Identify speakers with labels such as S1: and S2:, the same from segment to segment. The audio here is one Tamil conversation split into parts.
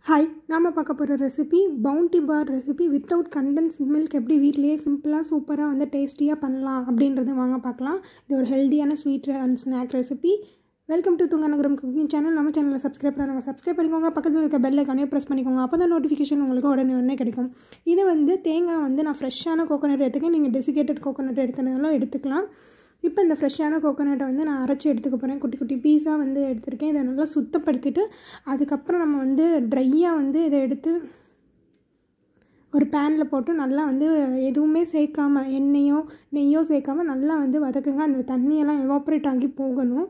S1: ஹாய் நாம் பார்க்க போகிற recipe Bounty bar recipe without condense milk எப்படி வீட்லேயே சிம்பிளாக சூப்பராக வந்து டேஸ்டியாக பண்ணலாம் அப்படின்றத வாங்க பார்க்கலாம் இது ஒரு ஹெல்த்தியான sweet and snack recipe welcome to Thunganagaram cooking channel நம்ம சேனலில் சப்ஸ்கிரைப் பண்ணுங்க சப்ஸ்கிரைப் பண்ணிக்கோங்க பக்கத்தில் இருக்க பெல் ஐக்கானே ப்ரெஸ் பண்ணிக்கோங்க அப்போ தான் நோட்டிஃபிகேஷன் உங்களுக்கு உடனே உடனே கிடைக்கும் இது வந்து தேங்காய் வந்து நான் ஃப்ரெஷ்ஷான கோகோனட் எடுத்துக்கேன் நீங்கள் டெசிகேட்டட் கோகோனட் எடுக்கிறதாலும் எடுத்துக்கலாம் இப்போ இந்த ஃப்ரெஷ்ஷான கோகோனட்டை வந்து நான் அரைச்சி எடுத்துக்க போகிறேன் குட்டி குட்டி பீஸாக வந்து எடுத்திருக்கேன் இதை நல்லா சுத்தப்படுத்திட்டு அதுக்கப்புறம் நம்ம வந்து ட்ரையாக வந்து இதை எடுத்து ஒரு பேனில் போட்டு நல்லா வந்து எதுவுமே சேர்க்காம எண்ணெயோ நெய்யோ சேர்க்காம நல்லா வந்து வதக்குங்க அந்த தண்ணியெல்லாம் எவாப்ரேட் ஆகி போகணும்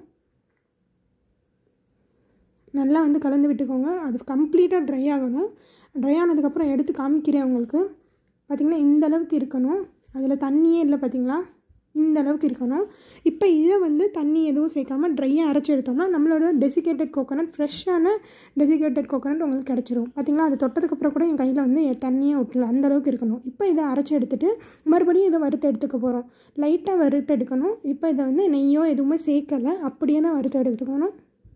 S1: நல்லா வந்து கலந்து விட்டுக்கோங்க அது கம்ப்ளீட்டாக ட்ரை ஆகணும் ட்ரை ஆனதுக்கப்புறம் எடுத்து காமிக்கிறேன் உங்களுக்கு பார்த்திங்கன்னா இந்த அளவுக்கு இருக்கணும் அதில் தண்ணியே இல்லை பார்த்திங்களா இந்த அளவுக்கு இருக்கணும் இப்போ இதை வந்து தண்ணி எதுவும் சேர்க்காம ட்ரையாக அரைச்சி எடுத்தோம்னா நம்மளோட டெசிகேட்டட் கோகோனட் ஃப்ரெஷ்ஷான டெசிகேட்டட் கோகோனட் உங்களுக்கு கிடச்சிரும் பார்த்திங்களா அது தொட்டதுக்கப்புறம் கூட என் கையில் வந்து தண்ணியே விட்டல அந்த அளவுக்கு இருக்கணும் இப்போ இதை அரைச்சி எடுத்துகிட்டு மறுபடியும் இதை வறுத்து எடுத்துக்க போகிறோம் லைட்டாக வறுத்து எடுக்கணும் இப்போ இதை வந்து நெய்யோ எதுவுமே சேர்க்கலை அப்படியே தான் வறுத்து எடுத்துக்கணும்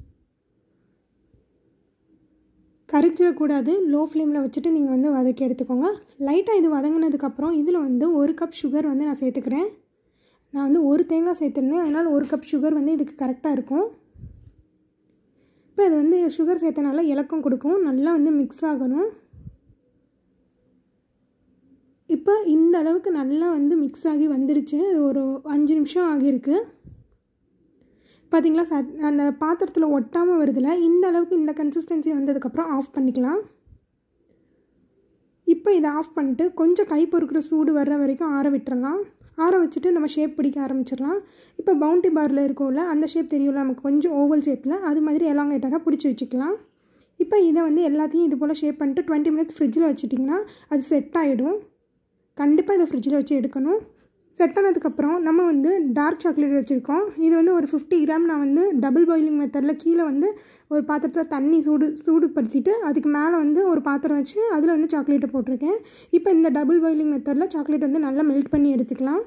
S1: கரிச்சிடக்கூடாது லோ ஃப்ளேமில் வச்சுட்டு நீங்கள் வந்து வதக்கி எடுத்துக்கோங்க லைட்டாக இது வதங்கினதுக்கப்புறம் இதில் வந்து ஒரு கப் சுகர் வந்து நான் சேர்த்துக்கிறேன் நான் வந்து ஒரு தேங்காய் சேர்த்துருந்தேன் அதனால் ஒரு கப் சுகர் வந்து இதுக்கு கரெக்டாக இருக்கும் இப்போ இது வந்து சுகர் சேர்த்தனால இலக்கம் கொடுக்கும் நல்லா வந்து மிக்ஸ் ஆகணும் இப்போ இந்த அளவுக்கு நல்லா வந்து மிக்ஸ் ஆகி வந்துருச்சு ஒரு அஞ்சு நிமிஷம் ஆகியிருக்கு பார்த்திங்களா சட் அந்த பாத்திரத்தில் ஒட்டாமல் வருதில்ல இந்த அளவுக்கு இந்த கன்சிஸ்டன்சி வந்ததுக்கப்புறம் ஆஃப் பண்ணிக்கலாம் இப்போ இதை ஆஃப் பண்ணிட்டு கொஞ்சம் கை பொறுக்கிற சூடு வர்ற வரைக்கும் ஆற விட்டுறலாம் ஆற வச்சுட்டு நம்ம ஷேப் பிடிக்க ஆரம்பிச்சிடலாம் இப்போ பவுண்டி பாரில் இருக்கும்ல அந்த ஷேப் தெரியும்ல நமக்கு கொஞ்சம் ஓவல் ஷேப்பில் அது மாதிரி எலாங்கேட்டடாக பிடிச்சி வச்சுக்கலாம் இப்போ இதை வந்து எல்லாத்தையும் இது போல் ஷேப் பண்ணிட்டு டுவெண்ட்டி மினிட்ஸ் ஃப்ரிட்ஜில் வச்சுட்டிங்கன்னா அது செட் ஆகிடும் கண்டிப்பாக இதை ஃப்ரிட்ஜில் வச்சு எடுக்கணும் செட் ஆனதுக்கப்புறம் நம்ம வந்து டார்க் சாக்லேட் வச்சுருக்கோம் இது வந்து ஒரு ஃபிஃப்டி கிராம் நான் வந்து டபுள் பாயிலிங் மெத்தடில் கீழே வந்து ஒரு பாத்திரத்தில் தண்ணி சூடு சூடுபடுத்திட்டு அதுக்கு மேலே வந்து ஒரு பாத்திரம் வச்சு அதில் வந்து சாக்லேட்டை போட்டிருக்கேன் இப்போ இந்த டபுள் பாயிலிங் மெத்தடில் சாக்லேட் வந்து நல்லா மெல்ட் பண்ணி எடுத்துக்கலாம்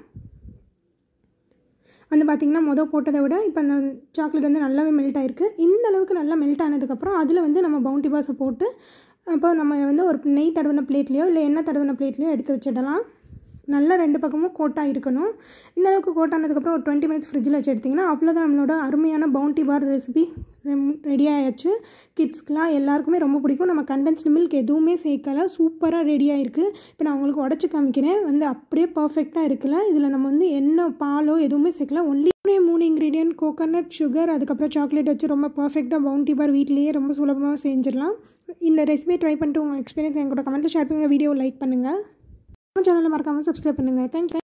S1: வந்து பார்த்திங்கன்னா மொதல் போட்டதை விட இப்போ அந்த சாக்லேட் வந்து நல்லாவே மெல்ட் ஆகிருக்கு இந்த அளவுக்கு நல்லா மெல்ட் ஆனதுக்கப்புறம் அதில் வந்து நம்ம பவுண்டி பாஸை போட்டு அப்போ நம்ம வந்து ஒரு நெய் தடவின பிளேட்லேயோ இல்லை எண்ணெய் தடவின பிளேட்லேயோ எடுத்து வச்சிடலாம் நல்லா ரெண்டு பக்கமும் கோட்டாக இருக்கணும் இந்த அளவுக்கு கோட்டானதுக்கப்புறம் ஒரு டுவெண்ட்டி மினிட்ஸ் ஃப்ரிட்ஜில் வச்சு எடுத்திங்கன்னா அவ்வளோதான் நம்மளோட அருமையான பவுண்டி பார் ரெசிபி ரெடி ஆயாச்சு கிட்ஸ்க்கெலாம் எல்லாருக்குமே ரொம்ப பிடிக்கும் நம்ம கண்டென்ஸ்டு மில்க் எதுவுமே சேர்க்கலை சூப்பராக ரெடி ஆகிருக்கு இப்போ நான் உங்களுக்கு உடச்சி காமிக்கிறேன் வந்து அப்படியே பர்ஃபெக்டாக இருக்குல்ல இதில் நம்ம வந்து எண்ணெய் பாலோ எதுவுமே சேர்க்கல ஒன்லி மூணு இன்க்ரீடியன்ட் கோகோனட் சுகர் அதுக்கப்புறம் சாக்லேட் வச்சு ரொம்ப பர்ஃபெக்டாக பவுண்டி பார் வீட்லேயே ரொம்ப சுலபமாக செஞ்சிடலாம் இந்த ரெசிபியை ட்ரை பண்ணிட்டு உங்கள் எக்ஸ்பீரியன்ஸ் என் கூட கமெண்ட்டில் ஷேர் பண்ணுங்கள் வீடியோ லைக் பண்ணுங்கள் நம்ம சேனலை மறக்காமல் சப்ஸ்கிரைப் பண்ணுங்கள் தேங்க்யூ